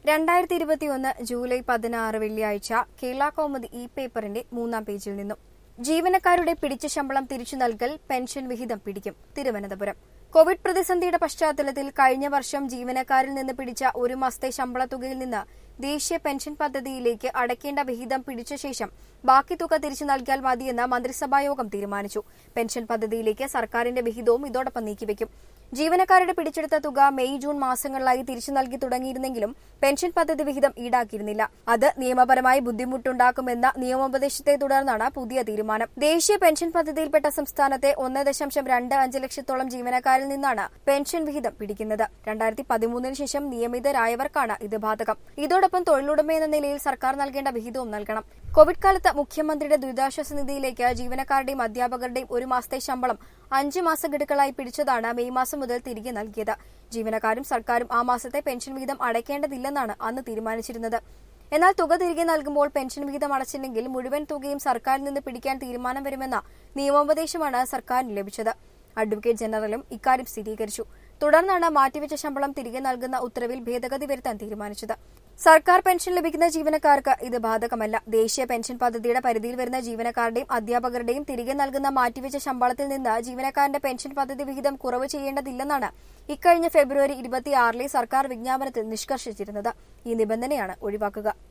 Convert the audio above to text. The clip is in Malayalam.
രണ്ടായിരത്തി ഇരുപത്തിയൊന്ന് ജൂലൈ പതിനാറ് വെള്ളിയാഴ്ച കേരള കൗമുദി ഇ പേപ്പറിന്റെ മൂന്നാം പേജിൽ നിന്നും ജീവനക്കാരുടെ പിടിച്ച ശമ്പളം തിരിച്ചു നൽകൽ പെൻഷൻ വിഹിതം പിടിക്കും തിരുവനന്തപുരം കോവിഡ് പ്രതിസന്ധിയുടെ പശ്ചാത്തലത്തിൽ കഴിഞ്ഞ വർഷം ജീവനക്കാരിൽ നിന്ന് പിടിച്ച ഒരു മാസത്തെ ശമ്പള തുകയിൽ നിന്ന് ദേശീയ പെൻഷൻ പദ്ധതിയിലേക്ക് അടയ്ക്കേണ്ട വിഹിതം പിടിച്ച ശേഷം ബാക്കി തുക തിരിച്ചു നൽകിയാൽ മതിയെന്ന് മന്ത്രിസഭായോഗം തീരുമാനിച്ചു പെൻഷൻ പദ്ധതിയിലേക്ക് സർക്കാരിന്റെ വിഹിതവും ഇതോടൊപ്പം നീക്കിവെക്കും ജീവനക്കാരുടെ പിടിച്ചെടുത്ത തുക മെയ് ജൂൺ മാസങ്ങളിലായി തിരിച്ചു നൽകി തുടങ്ങിയിരുന്നെങ്കിലും പെൻഷൻ പദ്ധതി വിഹിതം ഈടാക്കിയിരുന്നില്ല അത് നിയമപരമായി ബുദ്ധിമുട്ടുണ്ടാക്കുമെന്ന നിയമോപദേശത്തെ തുടർന്നാണ് പുതിയ തീരുമാനം ദേശീയ പെൻഷൻ പദ്ധതിയിൽപ്പെട്ട സംസ്ഥാനത്തെ ഒന്ന് ദശാംശം രണ്ട് അഞ്ച് ലക്ഷത്തോളം ജീവനക്കാരിൽ നിന്നാണ് പെൻഷൻ വിഹിതം പിടിക്കുന്നത് രണ്ടായിരത്തി പതിമൂന്നിന് ശേഷം നിയമിതരായവർക്കാണ് ഇത് ബാധകം ഇതോടൊപ്പം തൊഴിലുടമ എന്ന നിലയിൽ സർക്കാർ നൽകേണ്ട വിഹിതവും നൽകണം കോവിഡ് കാലത്ത് മുഖ്യമന്ത്രിയുടെ ദുരിതാശ്വാസ നിധിയിലേക്ക് ജീവനക്കാരുടെയും അധ്യാപകരുടെയും ഒരു മാസത്തെ ശമ്പളം അഞ്ച് മാസ ഗഡുക്കളായി പിടിച്ചതാണ് മെയ് മാസം മുതൽ തിരികെ നൽകിയത് ജീവനക്കാരും സർക്കാരും ആ മാസത്തെ പെൻഷൻ വിഹിതം അടയ്ക്കേണ്ടതില്ലെന്നാണ് അന്ന് തീരുമാനിച്ചിരുന്നത് എന്നാൽ തുക തിരികെ നൽകുമ്പോൾ പെൻഷൻ വിഹിതം അടച്ചില്ലെങ്കിൽ മുഴുവൻ തുകയും സർക്കാരിൽ നിന്ന് പിടിക്കാൻ തീരുമാനം വരുമെന്ന നിയമോപദേശമാണ് സർക്കാരിന് ലഭിച്ചത് അഡ്വക്കേറ്റ് ജനറലും ഇക്കാര്യം സ്ഥിരീകരിച്ചു തുടർന്നാണ് മാറ്റിവെച്ച ശമ്പളം തിരികെ നൽകുന്ന ഉത്തരവിൽ ഭേദഗതി വരുത്താൻ തീരുമാനിച്ചത് സർക്കാർ പെൻഷൻ ലഭിക്കുന്ന ജീവനക്കാർക്ക് ഇത് ബാധകമല്ല ദേശീയ പെൻഷൻ പദ്ധതിയുടെ പരിധിയിൽ വരുന്ന ജീവനക്കാരുടെയും അധ്യാപകരുടെയും തിരികെ നൽകുന്ന മാറ്റിവെച്ച ശമ്പളത്തിൽ നിന്ന് ജീവനക്കാരന്റെ പെൻഷൻ പദ്ധതി വിഹിതം കുറവ് ചെയ്യേണ്ടതില്ലെന്നാണ് ഇക്കഴിഞ്ഞ ഫെബ്രുവരി ഇരുപത്തിയാറിലെ സർക്കാർ വിജ്ഞാപനത്തിൽ നിഷ്കർഷിച്ചിരുന്നത് ഈ നിബന്ധനയാണ് ഒഴിവാക്കുക